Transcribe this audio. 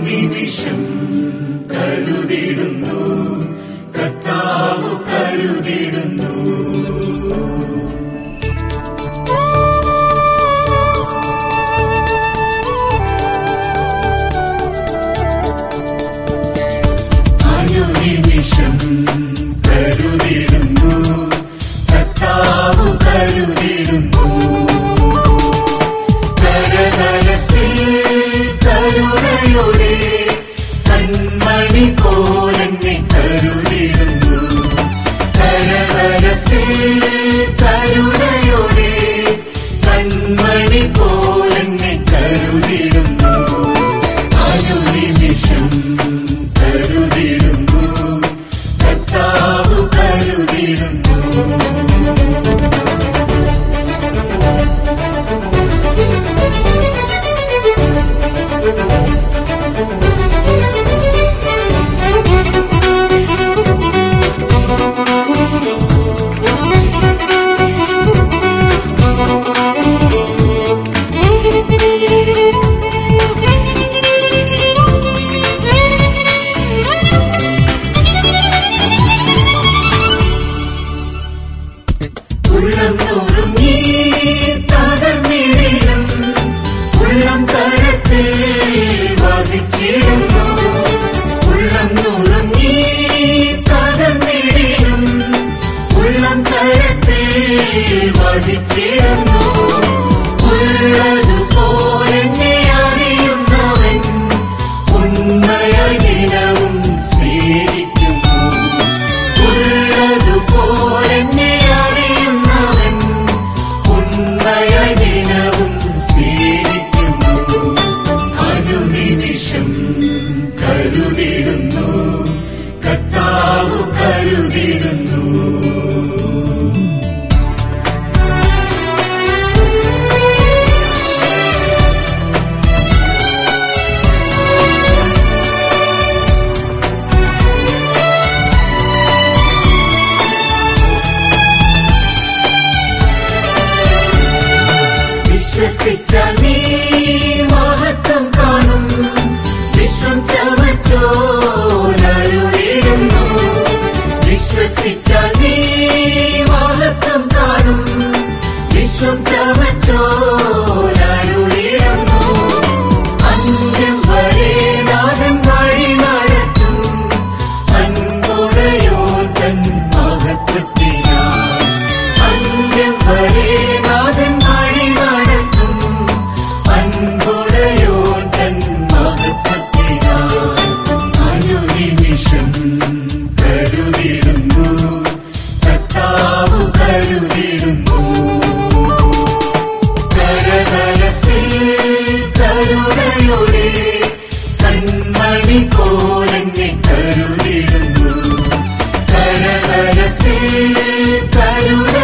അനുനിമിഷം കരുതിടുന്നു കർത്താവ് കരുതിടുന്നു അനുനിമിഷം കരുതിടുന്നു കർത്താവ് കരുതിടുന്നു കരതലത്തിൽ കരുണയോടെ കൺമണി പോലെന്നെ കരുതിടുന്നു കരതലത്തിൽ കരുണയോടെ കൺമണി പോലെന്നെ കരുതിടുന്നു അനുനിമിഷം കരുതിടുന്നു കർത്താവ് കരുതിടുന്നു ഉള്ളം നുറുങ്ങി തകർന്നിടിലും ഉള്ളം കരത്തിൽ വഹിച്ചിടുന്നു ഉള്ളം നുറുങ്ങി തകർന്നിടിലും ഉള്ളം കരത്തിൽ വഹിച്ചിടുന്നു ഉള്ളതുപോലെ അറിയുന്നവൻ ഉണ്മയായി ദിനവും സ്നേഹിക്കുന്നു ഉള്ളതുപോലെ അറിയുന്നവൻ ഉണ്മയായി ദിനവും സ്നേഹിക്കുന്നു അനുനിമിഷം കരുതിടുന്നു കർത്താവ് കരുതിടുന്നു വിശ്വസിച്ചാൽ നീ മഹത്വം കാണും വിശ്വം ചവച്ചോരരുളിടുന്നു വിശ്വസിച്ചാൽ നീ മഹത്വം കാണും വിശ്വം ചവച്ചോരരുളിടുന്നു അന്ത്യം വരെ നാഥൻ വഴി നടത്തും അൻപുടയോ തൻ മഹത്വത്തിനായി അന്ത്യം വരെ നാഥൻ വഴി നടത്തും അൻപുടയോ തൻ മഹത്വത്തിനായി അനുനിമിഷം കരുതിടുന്നു കർത്താവ് കരുതിടുന്നു കരതലത്തിൽ കരുണയോടെ കൺമണി പോലെന്നെ കരുതിടുന്നു കരതലത്തിൽ കരുണ